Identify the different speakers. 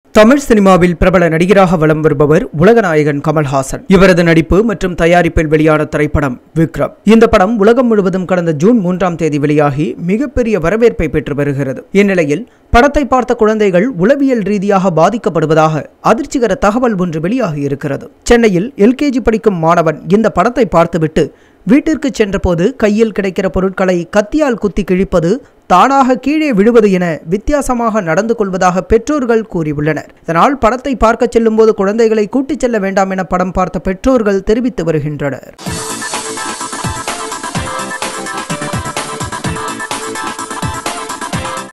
Speaker 1: தமிழ் சினிமாவில் பிரபல நடிகராக வலம் வருபவர் உலகநாயகன் கமல்ஹாசன் இவரது நடிப்பு மற்றும் தயாரிப்பில் வெளியான திரைப்படம் விக்ரம் இந்த படம் உலகம் முழுவதும் கடந்த ஜூன் மூன்றாம் தேதி வெளியாகி மிகப்பெரிய வரவேற்பை பெற்று வருகிறது இந்நிலையில் படத்தை பார்த்த குழந்தைகள் உளவியல் ரீதியாக பாதிக்கப்படுவதாக அதிர்ச்சிகர தகவல் ஒன்று வெளியாகி இருக்கிறது சென்னையில் எல்கேஜி படிக்கும் மாணவன் இந்த படத்தை பார்த்துவிட்டு வீட்டிற்கு சென்றபோது கையில் கிடைக்கிற பொருட்களை கத்தியால் குத்தி கிழிப்பது தானாக கீழே விழுவது என வித்தியாசமாக நடந்து கொள்வதாக பெற்றோர்கள் கூறியுள்ளனர் இதனால் படத்தை பார்க்க செல்லும்போது குழந்தைகளை கூட்டிச் செல்ல வேண்டாம் என படம் பார்த்த பெற்றோர்கள் தெரிவித்து வருகின்றனர்